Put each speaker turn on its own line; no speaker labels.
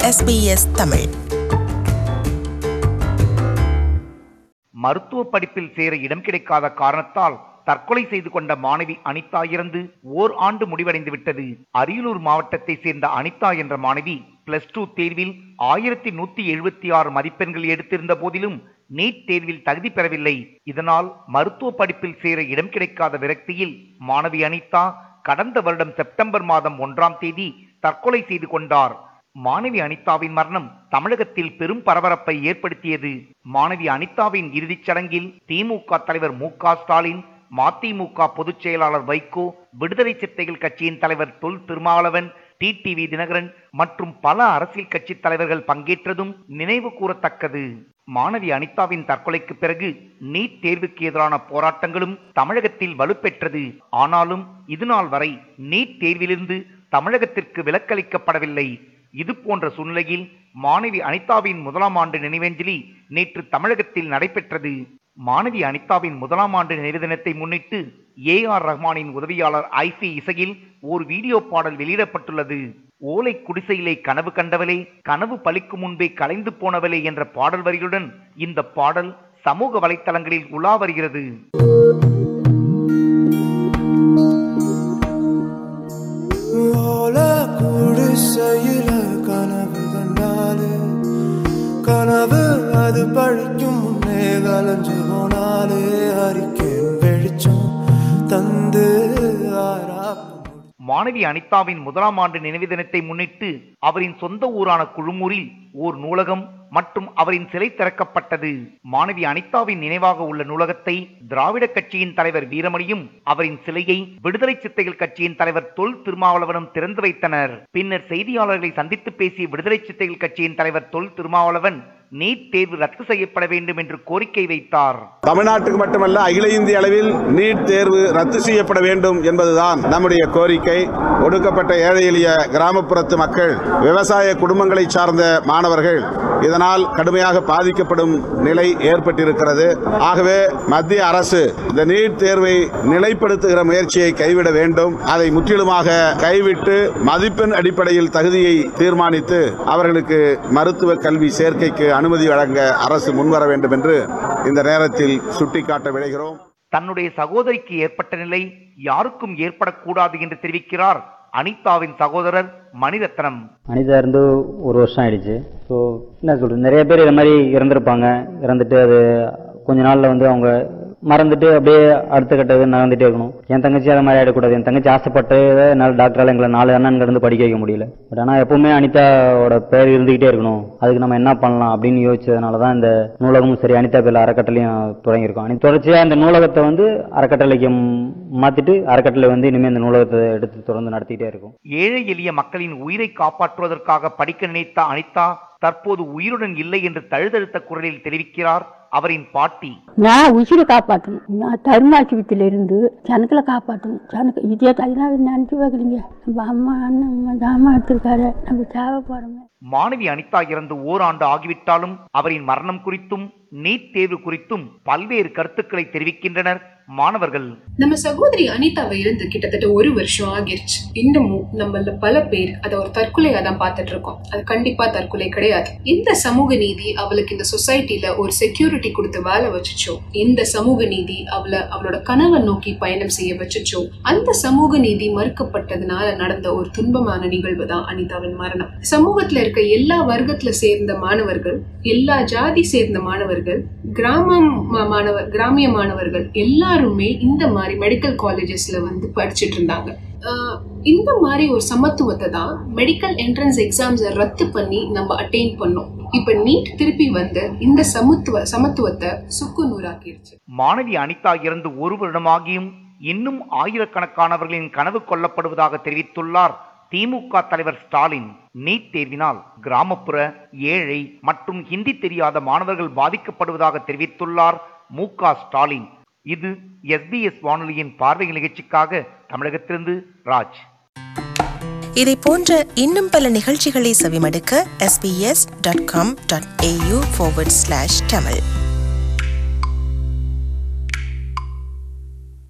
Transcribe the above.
SBS Tamil
மருத்துவ படிப்பில் சேர இடம் கிடைக்காத காரணத்தால் தற்கொலை செய்து கொண்ட மாணவி அனிதா இறந்து ஓர் ஆண்டு முடிவடைந்து விட்டது அரியலூர் மாவட்டத்தை சேர்ந்த அனிதா என்ற மாணவி பிளஸ் டூ தேர்வில் ஆயிரத்தி நூத்தி எழுபத்தி ஆறு மதிப்பெண்கள் எடுத்திருந்த போதிலும் நீட் தேர்வில் தகுதி பெறவில்லை இதனால் மருத்துவ படிப்பில் சேர இடம் கிடைக்காத விரக்தியில் மாணவி அனிதா கடந்த வருடம் செப்டம்பர் மாதம் ஒன்றாம் தேதி தற்கொலை செய்து கொண்டார் மாணவி அனிதாவின் மரணம் தமிழகத்தில் பெரும் பரபரப்பை ஏற்படுத்தியது மாணவி அனிதாவின் இறுதிச் சடங்கில் திமுக தலைவர் மு க ஸ்டாலின் மதிமுக பொதுச் செயலாளர் வைகோ விடுதலை சிறுத்தைகள் கட்சியின் தலைவர் தொல் திருமாவளவன் டிடிவி தினகரன் மற்றும் பல அரசியல் கட்சி தலைவர்கள் பங்கேற்றதும் நினைவு கூறத்தக்கது மாணவி அனிதாவின் தற்கொலைக்கு பிறகு நீட் தேர்வுக்கு எதிரான போராட்டங்களும் தமிழகத்தில் வலுப்பெற்றது ஆனாலும் இதுநாள் வரை நீட் தேர்விலிருந்து தமிழகத்திற்கு விலக்களிக்கப்படவில்லை இது போன்ற சூழ்நிலையில் மாணவி அனிதாவின் முதலாம் ஆண்டு நினைவஞ்சலி நேற்று தமிழகத்தில் நடைபெற்றது மாணவி அனிதாவின் முதலாம் ஆண்டு நினைவு தினத்தை முன்னிட்டு ஏ ஆர் ரஹ்மானின் உதவியாளர் ஐஃபி இசையில் ஒரு வீடியோ பாடல் வெளியிடப்பட்டுள்ளது ஓலை குடிசையிலே கனவு கண்டவளே கனவு பலிக்கும் முன்பே கலைந்து போனவளே என்ற பாடல் வரிகளுடன் இந்த பாடல் சமூக வலைத்தளங்களில் உலா வருகிறது
ஓல குடிசையில கனவு கண்டாலே கனவு அது பழிக்கும் முன்னே கலஞ்சு போனாலே அறிக்கேன் வெளிச்சம் தந்து ஆராப்பு
மாணவி அனிதாவின் முதலாம் ஆண்டு நினைவு தினத்தை முன்னிட்டு அவரின் சொந்த ஊரான குழுமூரில் ஓர் நூலகம் மற்றும் அவரின் சிலை திறக்கப்பட்டது மாணவி அனிதாவின் நினைவாக உள்ள நூலகத்தை திராவிட கட்சியின் தலைவர் வீரமணியும் அவரின் சிலையை விடுதலை சிறுத்தைகள் கட்சியின் தலைவர் தொல் திருமாவளவனும் திறந்து வைத்தனர் பின்னர் செய்தியாளர்களை சந்தித்து பேசிய விடுதலை சிறுத்தைகள் கட்சியின் தலைவர் தொல் திருமாவளவன் நீட் தேர்வு ரத்து செய்யப்பட வேண்டும் என்று கோரிக்கை வைத்தார்
தமிழ்நாட்டுக்கு மட்டுமல்ல அகில இந்திய அளவில் நீட் தேர்வு ரத்து செய்யப்பட வேண்டும் என்பதுதான் நம்முடைய கோரிக்கை ஒடுக்கப்பட்ட ஏழை எளிய கிராமப்புறத்து மக்கள் விவசாய குடும்பங்களை சார்ந்த மாணவர்கள் இதனால் கடுமையாக பாதிக்கப்படும் நிலை ஏற்பட்டிருக்கிறது ஆகவே மத்திய அரசு இந்த நீட் தேர்வை நிலைப்படுத்துகிற முயற்சியை கைவிட வேண்டும் அதை முற்றிலுமாக கைவிட்டு மதிப்பெண் அடிப்படையில் தகுதியை தீர்மானித்து அவர்களுக்கு மருத்துவ கல்வி சேர்க்கைக்கு அனுமதி வழங்க அரசு முன்வர வேண்டும் என்று இந்த நேரத்தில் சுட்டிக்காட்ட விளைகிறோம்
தன்னுடைய சகோதரிக்கு ஏற்பட்ட நிலை யாருக்கும் ஏற்படக்கூடாது என்று தெரிவிக்கிறார் அனிதாவின் சகோதரர் மணிரத்னம்
அனிதா இருந்து ஒரு வருஷம் ஆயிடுச்சு ஸோ என்ன சொல்றது நிறைய பேர் இது மாதிரி இறந்துருப்பாங்க இறந்துட்டு அது கொஞ்ச நாள்ல வந்து அவங்க மறந்துட்டு அப்படியே அடுத்த கட்டது நகர்ந்துட்டே இருக்கணும் என் தங்கச்சி அதை மாதிரி ஆயிடக்கூடாது என் தங்கச்சி ஆசைப்பட்டு என்னால் டாக்டரால் எங்களை நாலு அண்ணன் இருந்து படிக்க வைக்க முடியல பட் ஆனால் எப்பவுமே அனிதாவோட பேர் இருந்துகிட்டே இருக்கணும் அதுக்கு நம்ம என்ன பண்ணலாம் அப்படின்னு யோசிச்சதுனால தான் இந்த நூலகமும் சரி அனிதா பேர்ல அறக்கட்டளையும் தொடங்கியிருக்கோம் அனி தொடர்ச்சியாக இந்த நூலகத்தை வந்து அறக்கட்டளைக்கு மாத்திட்டு அறக்கட்டளை வந்து இனிமேல் இந்த நூலகத்தை எடுத்து தொடர்ந்து நடத்திட்டே இருக்கும்
ஏழை எளிய மக்களின் உயிரை காப்பாற்றுவதற்காக படிக்க நினைத்த அனிதா தற்போது உயிருடன் இல்லை என்று தழுதழுத்த குரலில் தெரிவிக்கிறார் அவரின் பாட்டி
நான் உயிரை காப்பாற்றணும் நான் தருணாசிபத்தில் இருந்து ஜனங்களை காப்பாற்றணும் ஜனக்கு இதே தனியாக நினச்சி வைக்கிறீங்க நம்ம அம்மா அண்ணன் அம்மா ஜாமான் எடுத்திருக்காரு நம்ம தேவை போகிறோமே
மாணவி அனிதா இறந்து ஓராண்டு ஆகிவிட்டாலும் அவரின் மரணம் குறித்தும் நீட் தேர்வு குறித்தும் பல்வேறு கருத்துக்களை தெரிவிக்கின்றனர் மாணவர்கள்
நம்ம சகோதரி அனிதாவை இருந்து கிட்டத்தட்ட ஒரு வருஷம் ஆகிருச்சு இன்னமும் நம்மள பல பேர் அதை ஒரு தற்கொலையா தான் பார்த்துட்டு இருக்கோம் அது கண்டிப்பா தற்கொலை கிடையாது இந்த சமூக நீதி அவளுக்கு இந்த சொசைட்டில ஒரு செக்யூரிட்டி கொடுத்து வேலை வச்சுச்சோ இந்த சமூக நீதி அவளை அவளோட கனவை நோக்கி பயணம் செய்ய வச்சுச்சோ அந்த சமூக நீதி மறுக்கப்பட்டதுனால நடந்த ஒரு துன்பமான நிகழ்வு தான் அனிதாவின் மரணம் சமூகத்துல இருக்க எல்லா வர்க்கத்துல சேர்ந்த மாணவர்கள் எல்லா ஜாதி சேர்ந்த மாணவர்கள் கிராமம் மா- மாணவர் கிராமிய மாணவர்கள் எல்லாருமே இந்த மாதிரி மெடிக்கல் காலேஜஸ்ல வந்து படிச்சிட்டு இருந்தாங்க ஆஹ் இந்த மாதிரி ஒரு சமத்துவத்தை தான் மெடிக்கல் என்ட்ரன்ஸ் எக்ஸாம்ஸை ரத்து பண்ணி நம்ம அட்டைன் பண்ணோம் இப்ப நீட் திருப்பி வந்து இந்த சமத்துவ சமத்துவத்தை சுக்கு நூறாக்கிருச்சு
மாணவி அனிதா இறந்து ஒரு வருடமாகியும் இன்னும் ஆயிரக்கணக்கானவர்களின் கனவு கொல்லப்படுவதாக தெரிவித்துள்ளார் திமுக தலைவர் ஸ்டாலின் நீட் தேர்வினால் கிராமப்புற ஏழை மற்றும் ஹிந்தி தெரியாத மாணவர்கள் பாதிக்கப்படுவதாக தெரிவித்துள்ளார் மு க ஸ்டாலின் இது எஸ்பிஎஸ் வானொலியின் பார்வை நிகழ்ச்சிக்காக தமிழகத்திலிருந்து ராஜ்
இதை போன்ற இன்னும் பல நிகழ்ச்சிகளை செவிமடுக்க sbs.com.au forward slash tamil